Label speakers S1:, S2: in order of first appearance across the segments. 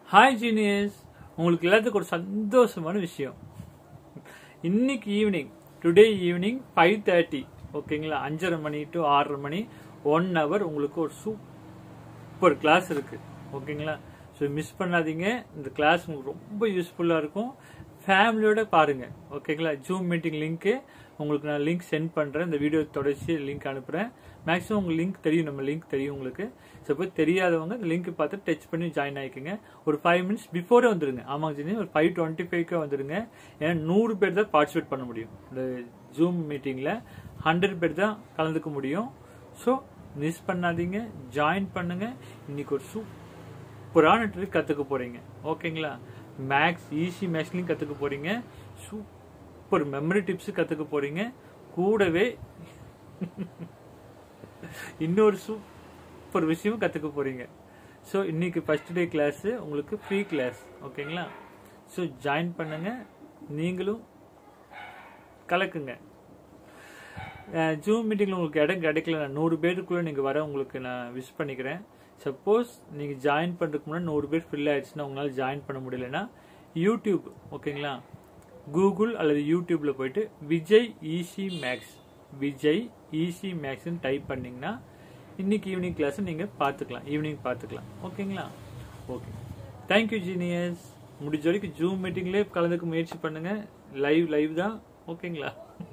S1: hi genius உங்களுக்கு எல்லாத்துக்கும் ஒரு சந்தோஷமான விஷயம் இன்னைக்கு evening today evening five thirty ஓகேங்களா அஞ்சரை மணி டு ஆறரை மணி ஒன் ஹவர் உங்களுக்கு ஒரு சூப்பர் கிளாஸ் இருக்கு ஓகேங்களா ஸோ மிஸ் பண்ணாதீங்க இந்த கிளாஸ் உங்களுக்கு ரொம்ப யூஸ்ஃபுல்லாக இருக்கும் ஃபேமிலியோட பாருங்க ஓகேங்களா ஜூம் மீட்டிங் லிங்க்கு உங்களுக்கு நான் லிங்க் சென்ட் பண்ணுறேன் இந்த வீடியோ தொடர்ச்சி லிங்க் அனுப்புகிறேன் மேக்ஸிமம் உங்களுக்கு லிங்க் தெரியும் நம்ம லிங்க் தெரியும் உங்களுக்கு சப்போஸ் தெரியாதவங்க இந்த லிங்க் பார்த்து டச் பண்ணி ஜாயின் ஆகிக்கோங்க ஒரு ஃபைவ் மினிட்ஸ் பிஃபோரே வந்துருங்க ஆமாங்க ஜினி ஒரு ஃபைவ் டுவெண்ட்டி ஃபைவ்க்கே வந்துருங்க ஏன்னா நூறு பேர் தான் பார்ட்டிசிபேட் பண்ண முடியும் இந்த ஜூம் மீட்டிங்கில் ஹண்ட்ரட் பேர் தான் கலந்துக்க முடியும் ஸோ மிஸ் பண்ணாதீங்க ஜாயின் பண்ணுங்க இன்னைக்கு ஒரு சூப்பரான ட்ரிக் கற்றுக்க போறீங்க ஓகேங்களா மேக்ஸ் ஈஸி மேக்ஸ்லையும் கற்றுக்க போறீங்க சூப்பர் மெமரி டிப்ஸ் கற்றுக்க போறீங்க கூடவே இன்னொரு சூப்பர் விஷயமும் கற்றுக்க போறீங்க ஸோ இன்னைக்கு ஃபர்ஸ்ட் டே கிளாஸ் உங்களுக்கு ஃப்ரீ கிளாஸ் ஓகேங்களா ஸோ ஜாயின் பண்ணுங்க நீங்களும் கலக்குங்க ஜூம் மீட்டிங்கில் உங்களுக்கு இடம் கிடைக்கல நான் நூறு பேருக்குள்ளே நீங்கள் வர உங்களுக்கு நான் விஷ் பண்ணிக்கிறேன் சப்போஸ் நீங்கள் ஜாயின் பண்ணுறதுக்கு முன்னாடி நூறு பேர் ஃபில் ஆயிடுச்சுன்னா உங்களால் ஜாயின் பண்ண முடியலன்னா யூடியூப் ஓகேங்களா கூகுள் அல்லது யூடியூப்பில் போயிட்டு Vijay easy maths Vijay easy மேக்ஸ்ன்னு type பண்ணிங்கன்னா இன்னைக்கு ஈவினிங் கிளாஸ் நீங்கள் பார்த்துக்கலாம் ஈவினிங் பார்த்துக்கலாம் ஓகேங்களா ஓகே தேங்க்யூ ஜீனியஸ் முடிஞ்ச வரைக்கும் ஜூம் மீட்டிங்லேயே கலந்துக்க முயற்சி பண்ணுங்க லைவ் லைவ் தான் ஓகேங்களா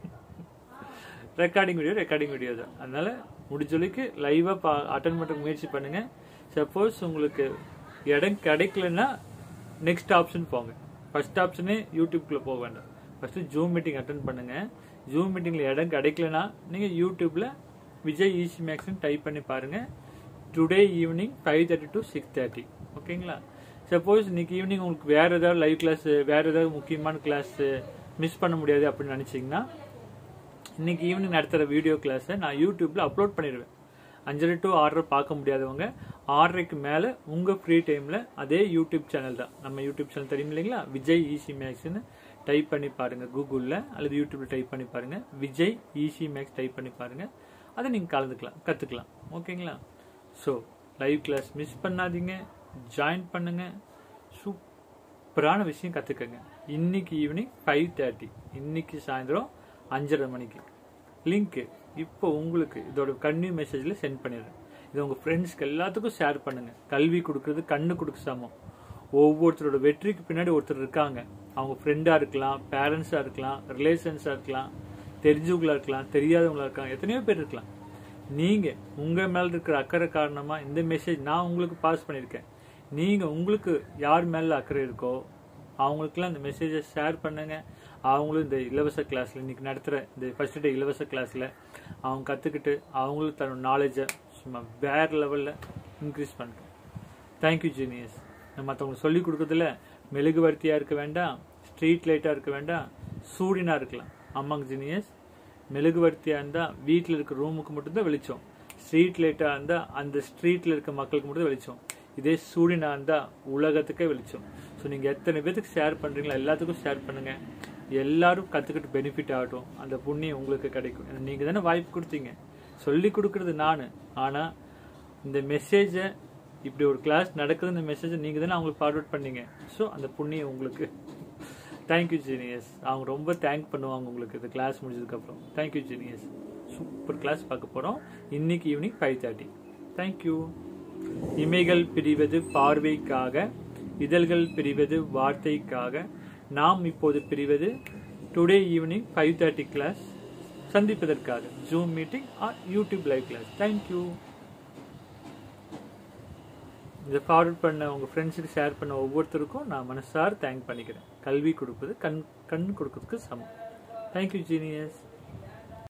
S1: ரெக்கார்டிங் வீடியோ ரெக்கார்டிங் வீடியோ தான் அதனால முடிஞ்ச வரைக்கும் லைவாக பா அட்டன் பண்ணுற முயற்சி பண்ணுங்க சப்போஸ் உங்களுக்கு இடம் கிடைக்கலன்னா நெக்ஸ்ட் ஆப்ஷன் போங்க ஃபர்ஸ்ட் ஆப்ஷனே யூடியூப்குள்ளே போக வேண்டாம் ஃபர்ஸ்ட் ஜூம் மீட்டிங் அட்டன் பண்ணுங்க ஜூம் மீட்டிங்கில் இடம் கிடைக்கலனா நீங்கள் யூடியூப்ல விஜய் ஈசி மேக்ஸ்னு டைப் பண்ணி பாருங்க today evening five thirty to six thirty ஓகேங்களா சப்போஸ் இன்னைக்கு ஈவினிங் உங்களுக்கு வேற ஏதாவது லைவ் கிளாஸ் வேற ஏதாவது முக்கியமான கிளாஸ் மிஸ் பண்ண முடியாது அப்படின்னு நினைச்சீங்கன்னா இன்னைக்கு ஈவினிங் நடத்துகிற வீடியோ கிளாஸை நான் யூடியூப்ல அப்லோட் பண்ணிடுவேன் அஞ்சரை டு ஆறரை பார்க்க முடியாதவங்க ஆறரைக்கு மேலே உங்கள் ஃப்ரீ டைமில் அதே யூடியூப் சேனல் தான் நம்ம யூடியூப் சேனல் தெரியும் இல்லைங்களா விஜய் ஈசி மேக்ஸ்னு டைப் பண்ணி பாருங்க கூகுளில் அல்லது யூடியூப்ல டைப் பண்ணி பாருங்க விஜய் ஈசி மேக்ஸ் டைப் பண்ணி பாருங்க அதை நீங்கள் கலந்துக்கலாம் கற்றுக்கலாம் ஓகேங்களா ஸோ லைவ் கிளாஸ் மிஸ் பண்ணாதீங்க ஜாயின் பண்ணுங்க சூப்பரான விஷயம் கற்றுக்கங்க இன்னைக்கு ஈவினிங் ஃபைவ் தேர்ட்டி இன்னைக்கு சாயந்தரம் அஞ்சரை மணிக்கு லிங்க்கு இப்போ உங்களுக்கு இதோட கன்னியூ மெசேஜில் சென்ட் பண்ணிடுறேன் இதை உங்கள் ஃப்ரெண்ட்ஸ்க்கு எல்லாத்துக்கும் ஷேர் பண்ணுங்க கல்வி கொடுக்கறது கண்ணு கொடுக்க சமம் ஒவ்வொருத்தரோட வெற்றிக்கு பின்னாடி ஒருத்தர் இருக்காங்க அவங்க ஃப்ரெண்டாக இருக்கலாம் பேரண்ட்ஸாக இருக்கலாம் ரிலேஷன்ஸாக இருக்கலாம் தெரிஞ்சவங்களா இருக்கலாம் தெரியாதவங்களா இருக்கலாம் எத்தனையோ பேர் இருக்கலாம் நீங்கள் உங்கள் மேலே இருக்கிற அக்கறை காரணமாக இந்த மெசேஜ் நான் உங்களுக்கு பாஸ் பண்ணியிருக்கேன் நீங்கள் உங்களுக்கு யார் மேலே அக்கறை இருக்கோ அவங்களுக்குலாம் இந்த மெசேஜை ஷேர் பண்ணுங்க அவங்களும் இந்த இலவச கிளாஸில் இன்னைக்கு நடத்துகிற இந்த ஃபர்ஸ்ட் டே இலவச கிளாஸில் அவங்க கற்றுக்கிட்டு அவங்களும் தன்னோட நாலேஜை சும்மா வேற லெவலில் இன்க்ரீஸ் பண்ணிட்டோம் தேங்க்யூ ஜீனியஸ் நம்ம மற்றவங்களுக்கு சொல்லிக் கொடுக்கறதுல மெழுகுவர்த்தியாக இருக்க வேண்டாம் ஸ்ட்ரீட் லைட்டாக இருக்க வேண்டாம் சூடினா இருக்கலாம் ஆமாங்க ஜீனியஸ் மெழுகுவர்த்தியாக இருந்தால் வீட்டில் இருக்க ரூமுக்கு மட்டும்தான் வெளிச்சம் ஸ்ட்ரீட் லைட்டாக இருந்தால் அந்த ஸ்ட்ரீட்டில் இருக்க மக்களுக்கு மட்டும் வெளிச்சம் இதே சூடினா இருந்தால் உலகத்துக்கே வெளிச்சம் ஸோ நீங்கள் எத்தனை பேத்துக்கு ஷேர் பண்ணுறீங்களோ எல்லாத்துக்கும் ஷேர் பண்ணுங்கள் எல்லாரும் கற்றுக்கிட்டு பெனிஃபிட் ஆகட்டும் அந்த புண்ணியம் உங்களுக்கு கிடைக்கும் நீங்கள் தானே வாய்ப்பு கொடுத்தீங்க சொல்லி கொடுக்கறது நான் ஆனால் இந்த மெசேஜை இப்படி ஒரு கிளாஸ் நடக்குது இந்த மெசேஜை நீங்கள் தானே அவங்களுக்கு ஃபார்வர்ட் பண்ணீங்க ஸோ அந்த புண்ணியம் உங்களுக்கு தேங்க்யூ ஜீனியஸ் அவங்க ரொம்ப தேங்க் பண்ணுவாங்க உங்களுக்கு இந்த கிளாஸ் முடிஞ்சதுக்கப்புறம் தேங்க்யூ ஜீனியஸ் சூப்பர் கிளாஸ் பார்க்க போகிறோம் இன்னைக்கு ஈவினிங் ஃபைவ் தேர்ட்டி தேங்க்யூ இமைகள் பிரிவது பார்வைக்காக இதழ்கள் பிரிவது வார்த்தைக்காக நாம் இப்போது பிரிவது today evening five thirty class சந்திப்பதற்காக Zoom meeting or YouTube live class thank you இதை ஃபார்வர்ட் பண்ண உங்கள் ஃப்ரெண்ட்ஸுக்கு ஷேர் பண்ண ஒவ்வொருத்தருக்கும் நான் மனசார் தேங்க் பண்ணிக்கிறேன் கல்வி கொடுப்பது கண் கண் கொடுக்கறதுக்கு சமம் தேங்க்யூ ஜீனியஸ்